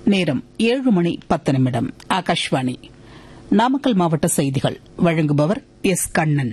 நேரம் ஏழு மணி பத்து நிமிடம் ஆகாஷ்வாணி நாமக்கல் மாவட்ட செய்திகள் வழங்குபவர் எஸ் கண்ணன்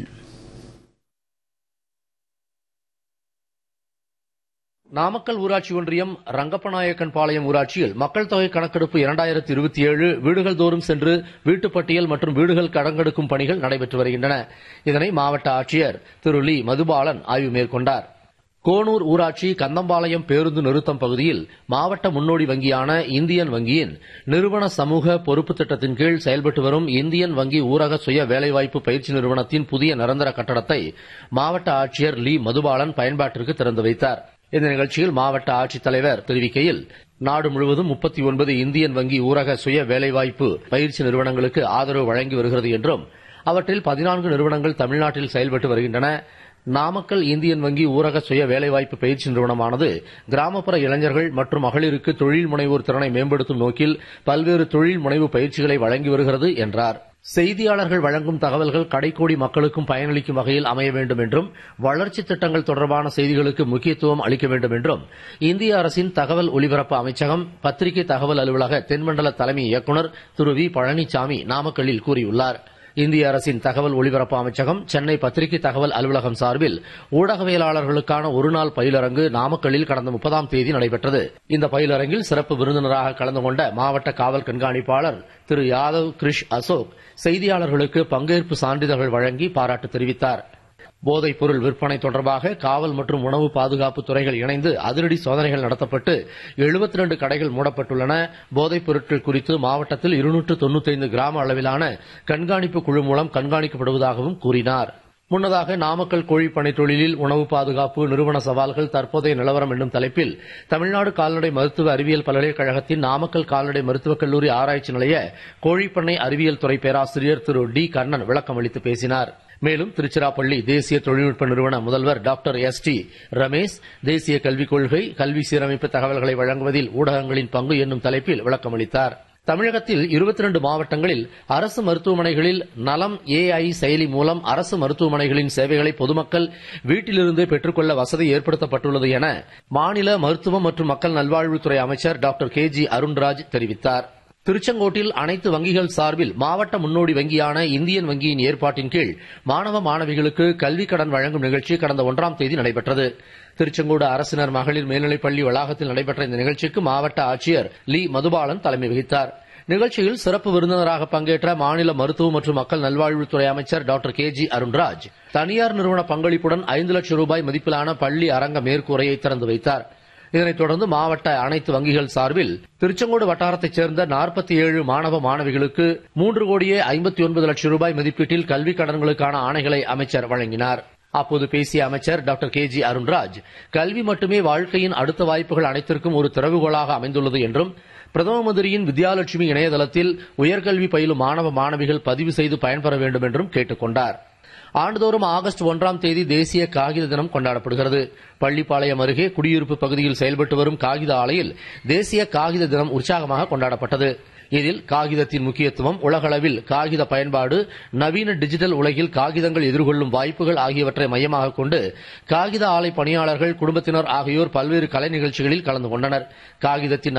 நாமக்கல் ஊராட்சி ஒன்றியம் ரங்கப்பநாயக்கன் பாளையம் ஊராட்சியில் மக்கள் தொகை கணக்கெடுப்பு இரண்டாயிரத்தி இருபத்தி ஏழு வீடுகள் தோறும் சென்று வீட்டுப் பட்டியல் மற்றும் வீடுகள் கணக்கெடுக்கும் பணிகள் நடைபெற்று வருகின்றன இதனை மாவட்ட ஆட்சியர் திரு லீ மதுபாலன் ஆய்வு மேற்கொண்டார் கோனூர் ஊராட்சி கந்தம்பாளையம் பேருந்து நிறுத்தம் பகுதியில் மாவட்ட முன்னோடி வங்கியான இந்தியன் வங்கியின் நிறுவன சமூக பொறுப்பு திட்டத்தின் கீழ் செயல்பட்டு வரும் இந்தியன் வங்கி ஊரக சுய வேலைவாய்ப்பு பயிற்சி நிறுவனத்தின் புதிய நிரந்தர கட்டடத்தை மாவட்ட ஆட்சியர் லீ மதுபாலன் பயன்பாட்டிற்கு திறந்து வைத்தார் இந்த நிகழ்ச்சியில் மாவட்ட ஆட்சித்தலைவர் தெரிவிக்கையில் நாடு முழுவதும் முப்பத்தி ஒன்பது இந்தியன் வங்கி ஊரக சுய வேலைவாய்ப்பு பயிற்சி நிறுவனங்களுக்கு ஆதரவு வழங்கி வருகிறது என்றும் அவற்றில் பதினான்கு நிறுவனங்கள் தமிழ்நாட்டில் செயல்பட்டு வருகின்றன நாமக்கல் இந்தியன் வங்கி ஊரக சுய வேலைவாய்ப்பு பயிற்சி நிறுவனமானது கிராமப்புற இளைஞர்கள் மற்றும் மகளிருக்கு தொழில் முனைவோர் திறனை மேம்படுத்தும் நோக்கில் பல்வேறு தொழில் முனைவு பயிற்சிகளை வழங்கி வருகிறது என்றார் செய்தியாளர்கள் வழங்கும் தகவல்கள் கடைக்கோடி மக்களுக்கும் பயனளிக்கும் வகையில் அமைய வேண்டும் என்றும் வளர்ச்சி திட்டங்கள் தொடர்பான செய்திகளுக்கு முக்கியத்துவம் அளிக்க வேண்டும் என்றும் இந்திய அரசின் தகவல் ஒலிபரப்பு அமைச்சகம் பத்திரிகை தகவல் அலுவலக தென்மண்டல தலைமை இயக்குநர் திரு வி பழனிசாமி நாமக்கல்லில் கூறியுள்ளார் இந்திய அரசின் தகவல் ஒலிபரப்பு அமைச்சகம் சென்னை பத்திரிகை தகவல் அலுவலகம் சார்பில் ஊடகவியலாளர்களுக்கான ஒருநாள் பயிலரங்கு நாமக்கல்லில் கடந்த முப்பதாம் தேதி நடைபெற்றது இந்த பயிலரங்கில் சிறப்பு விருந்தினராக கலந்து கொண்ட மாவட்ட காவல் கண்காணிப்பாளர் திரு யாதவ் கிரிஷ் அசோக் செய்தியாளர்களுக்கு பங்கேற்பு சான்றிதழ்கள் வழங்கி பாராட்டு தெரிவித்தார் போதைப் பொருள் விற்பனை தொடர்பாக காவல் மற்றும் உணவு பாதுகாப்பு துறைகள் இணைந்து அதிரடி சோதனைகள் நடத்தப்பட்டு எழுபத்தி ரெண்டு கடைகள் மூடப்பட்டுள்ளன போதைப் பொருட்கள் குறித்து மாவட்டத்தில் இருநூற்று தொன்னூத்தைந்து கிராம அளவிலான கண்காணிப்பு குழு மூலம் கண்காணிக்கப்படுவதாகவும் கூறினார் முன்னதாக நாமக்கல் கோழிப்பனை தொழிலில் உணவு பாதுகாப்பு நிறுவன சவால்கள் தற்போதைய நிலவரம் என்னும் தலைப்பில் தமிழ்நாடு கால்நடை மருத்துவ அறிவியல் பல்கலைக்கழகத்தின் நாமக்கல் கால்நடை மருத்துவக் கல்லூரி ஆராய்ச்சி நிலைய கோழிப்பண்ணை அறிவியல் துறை பேராசிரியர் திரு டி கண்ணன் விளக்கம் அளித்து பேசினார் மேலும் திருச்சிராப்பள்ளி தேசிய தொழில்நுட்ப நிறுவன முதல்வர் டாக்டர் எஸ் டி ரமேஷ் தேசிய கல்விக் கொள்கை கல்வி சீரமைப்பு தகவல்களை வழங்குவதில் ஊடகங்களின் பங்கு என்னும் தலைப்பில் விளக்கமளித்தார் தமிழகத்தில் இருபத்தி ரெண்டு மாவட்டங்களில் அரசு மருத்துவமனைகளில் நலம் ஏஐ செயலி மூலம் அரசு மருத்துவமனைகளின் சேவைகளை பொதுமக்கள் வீட்டிலிருந்தே பெற்றுக்கொள்ள வசதி ஏற்படுத்தப்பட்டுள்ளது என மாநில மருத்துவம் மற்றும் மக்கள் நல்வாழ்வுத்துறை அமைச்சர் டாக்டர் கே ஜி அருண்ராஜ் தெரிவித்தார் திருச்செங்கோட்டில் அனைத்து வங்கிகள் சார்பில் மாவட்ட முன்னோடி வங்கியான இந்தியன் வங்கியின் ஏற்பாட்டின் கீழ் மாணவ மாணவிகளுக்கு கல்விக் கடன் வழங்கும் நிகழ்ச்சி கடந்த ஒன்றாம் தேதி நடைபெற்றது திருச்செங்கோடு அரசினர் மகளிர் மேல்நிலைப்பள்ளி வளாகத்தில் நடைபெற்ற இந்த நிகழ்ச்சிக்கு மாவட்ட ஆட்சியர் லீ மதுபாலன் தலைமை வகித்தார் நிகழ்ச்சியில் சிறப்பு விருந்தினராக பங்கேற்ற மாநில மருத்துவ மற்றும் மக்கள் நல்வாழ்வுத்துறை அமைச்சர் டாக்டர் கே ஜி அருண்ராஜ் தனியார் நிறுவன பங்களிப்புடன் ஐந்து லட்சம் ரூபாய் மதிப்பிலான பள்ளி அரங்க மேற்கூரையை திறந்து வைத்தார் இதனைத் தொடர்ந்து மாவட்ட அனைத்து வங்கிகள் சார்பில் திருச்செங்கோடு வட்டாரத்தைச் சேர்ந்த நாற்பத்தி ஏழு மாணவ மாணவிகளுக்கு மூன்று கோடியே ஐம்பத்தி ஒன்பது லட்சம் ரூபாய் மதிப்பீட்டில் கல்விக் கடன்களுக்கான ஆணைகளை அமைச்சர் வழங்கினார் அப்போது பேசிய அமைச்சர் டாக்டர் கே ஜி அருண்ராஜ் கல்வி மட்டுமே வாழ்க்கையின் அடுத்த வாய்ப்புகள் அனைத்திற்கும் ஒரு திறவுகோலாக அமைந்துள்ளது என்றும் பிரதம மந்திரியின் வித்யாலட்சுமி இணையதளத்தில் உயர்கல்வி பயிலும் மாணவ மாணவிகள் பதிவு செய்து பயன்பெற வேண்டும் என்றும் கேட்டுக் கொண்டார் ஆண்டுதோறும் ஆகஸ்ட் ஒன்றாம் தேதி தேசிய காகித தினம் கொண்டாடப்படுகிறது பள்ளிப்பாளையம் அருகே குடியிருப்பு பகுதியில் செயல்பட்டு வரும் காகித ஆலையில் தேசிய காகித தினம் உற்சாகமாக கொண்டாடப்பட்டது இதில் காகிதத்தின் முக்கியத்துவம் உலகளவில் காகித பயன்பாடு நவீன டிஜிட்டல் உலகில் காகிதங்கள் எதிர்கொள்ளும் வாய்ப்புகள் ஆகியவற்றை மையமாக கொண்டு காகித ஆலை பணியாளர்கள் குடும்பத்தினர் ஆகியோர் பல்வேறு கலை நிகழ்ச்சிகளில் கலந்து கொண்டனர் காகிதத்தின்